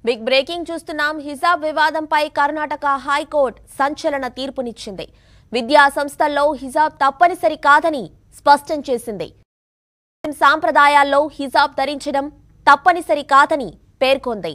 big breaking చూస్తున్నాం హిజాబ్ వివాదంపై Karnataka high court సంచలన తీర్పునిచ్చింది విద్యా సంస్థల్లో హిజాబ్ తప్పనిసరి కాదని స్పష్టం చేసింది సాంప్రదాయాల్లో హిజాబ్ ధరించడం తప్పనిసరి కాదని పేర్కొంది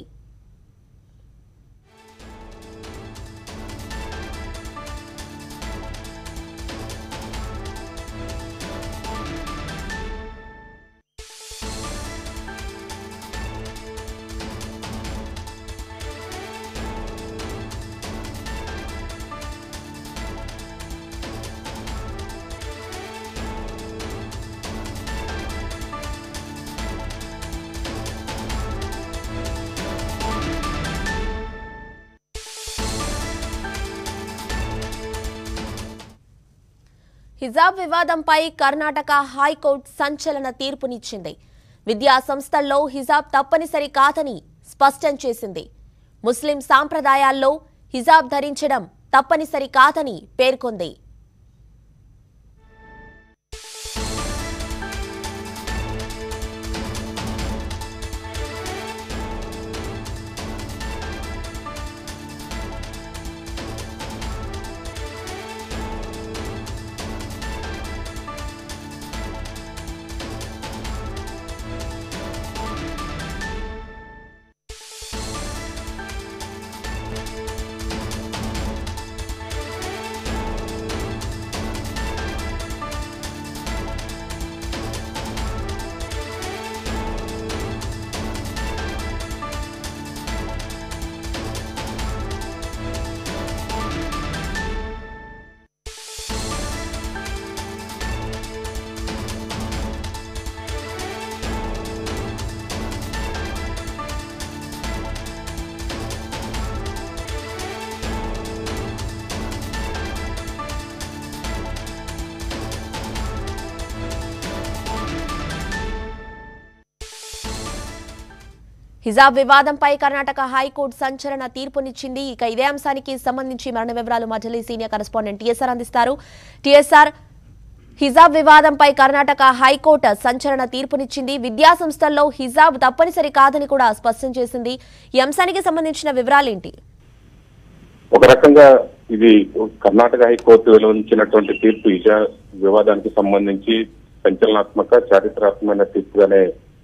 హిజాబ్ వివాదంపై కర్ణాటక హైకోర్టు సంచలన తీర్పునిచ్చింది విద్యా సంస్థల్లో హిజాబ్ తప్పనిసరి కాదని స్పష్టం చేసింది ముస్లిం సాంప్రదాయాల్లో హిజాబ్ ధరించడం తప్పనిసరి కాదని పేర్కొంది హిజాబ్ వివాదంపై కర్ణాటక హైకోర్టు సంచలన తీర్పునిచ్చింది ఇక ఇదే అంశానికి సంబంధించి మరణ వివరాలు మా ఢిల్లీ సీనియర్ కరెస్పాండెంట్ టీఎస్ఆర్ అందిస్తారు టీఎస్ఆర్ హిజాబ్ వివాదంపై కర్ణాటక హైకోర్టు సంచలన తీర్పునిచ్చింది విద్యా సంస్థల్లో హిజాబ్ తప్పనిసరి కాదని కూడా స్పష్టం చేసింది ఈ అంశానికి సంబంధించిన వివరాలేంటి ఒక రకంగా ఇది కర్ణాటక హైకోర్టు వెలువరించినటువంటి తీర్పు ఇజా వివాదానికి సంబంధించి సంచలనాత్మక చారిత్రాత్మకమైన తీర్పుగానే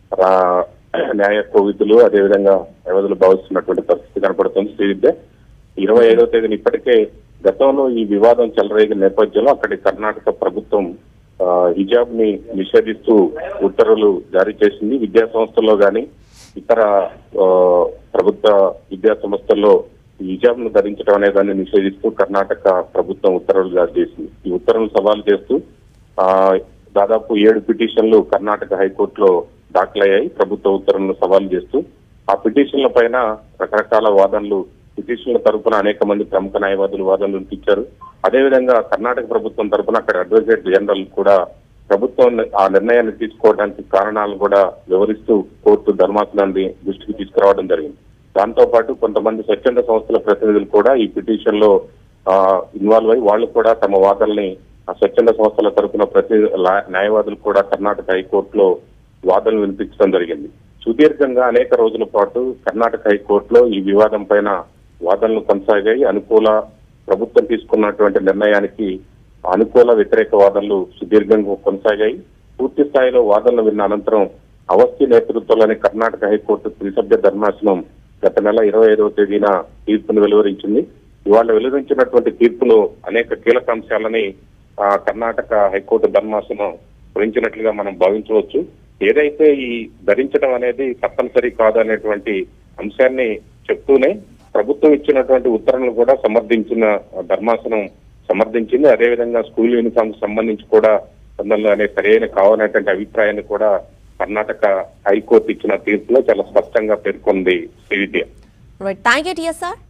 రా- న్యాయ కోవితులు అదేవిధంగా వ్యవధులు భావిస్తున్నటువంటి పరిస్థితి కనపడుతుంది శ్రీవిద్య ఇరవై ఐదవ తేదీన ఇప్పటికే గతంలో ఈ వివాదం చెలరేగిన నేపథ్యంలో అక్కడి కర్ణాటక ప్రభుత్వం ఆ, హిజాబ్ ని నిషేధిస్తూ ఉత్తర్వులు జారీ చేసింది విద్యా సంస్థల్లో గాని ఇతర ఆ, ప్రభుత్వ విద్యా సంస్థల్లో ఈ హిజాబ్ ను ధరించడం అనే దాన్ని నిషేధిస్తూ కర్ణాటక ప్రభుత్వం ఉత్తర్వులు జారీ చేసింది ఈ ఉత్తర్వులు సవాలు చేస్తూ ఆ దాదాపు ఏడు పిటిషన్లు కర్ణాటక హైకోర్టులో దాఖలయ్యాయి ప్రభుత్వ ఉత్తర్వులను సవాలు చేస్తూ ఆ పిటిషన్ల పైన రకరకాల వాదనలు పిటిషన్ల తరపున అనేక మంది ప్రముఖ న్యాయవాదులు వాదనలు వినిపించారు అదేవిధంగా కర్ణాటక ప్రభుత్వం తరపున అక్కడ అడ్వకేట్ జనరల్ కూడా ప్రభుత్వం ఆ నిర్ణయాన్ని తీసుకోవడానికి కారణాలను కూడా వివరిస్తూ కోర్టు ధర్మాసనాన్ని దృష్టికి తీసుకురావడం జరిగింది దాంతో పాటు కొంతమంది స్వచ్ఛంద సంస్థల ప్రతినిధులు కూడా ఈ పిటిషన్ లో ఇన్వాల్వ్ అయ్యి వాళ్ళు కూడా తమ వాదనల్ని ఆ స్వచ్ఛంద సంస్థల తరపున ప్రతి లా- న్యాయవాదులు కూడా కర్ణాటక హైకోర్టులో వాదనలు వినిపించడం జరిగింది సుదీర్ఘంగా అనేక రోజుల పాటు కర్ణాటక హైకోర్టులో ఈ వివాదం పైన వాదనలు కొనసాగాయి అనుకూల ప్రభుత్వం తీసుకున్నటువంటి నిర్ణయానికి అనుకూల వ్యతిరేక వాదనలు సుదీర్ఘంగా కొనసాగాయి పూర్తి స్థాయిలో వాదనలు విన్న అనంతరం అవస్థి నేతృత్వంలోని కర్ణాటక హైకోర్టు త్రిసభ్య ధర్మాసనం గత నెల ఇరవై ఐదవ తేదీన తీర్పును వెలువరించింది ఇవాళ వెలువరించినటువంటి తీర్పులో అనేక కీలక అంశాలని ఆ, కర్ణాటక హైకోర్టు ధర్మాసనం గురించినట్లుగా మనం భావించవచ్చు ఏదైతే ఈ ధరించడం అనేది తప్పనిసరి కాదనేటువంటి అంశాన్ని చెప్తూనే ప్రభుత్వం ఇచ్చినటువంటి ఉత్తర్వులను కూడా సమర్థించిన ధర్మాసనం సమర్థించింది అదేవిధంగా స్కూల్ యూనిఫామ్ సంబంధించి కూడా తొందరలో అనే సరైన కావాలనేటువంటి అభిప్రాయాన్ని కూడా కర్ణాటక హైకోర్టు ఇచ్చిన తీర్పులో చాలా స్పష్టంగా పేర్కొంది Srividya right thank you TSR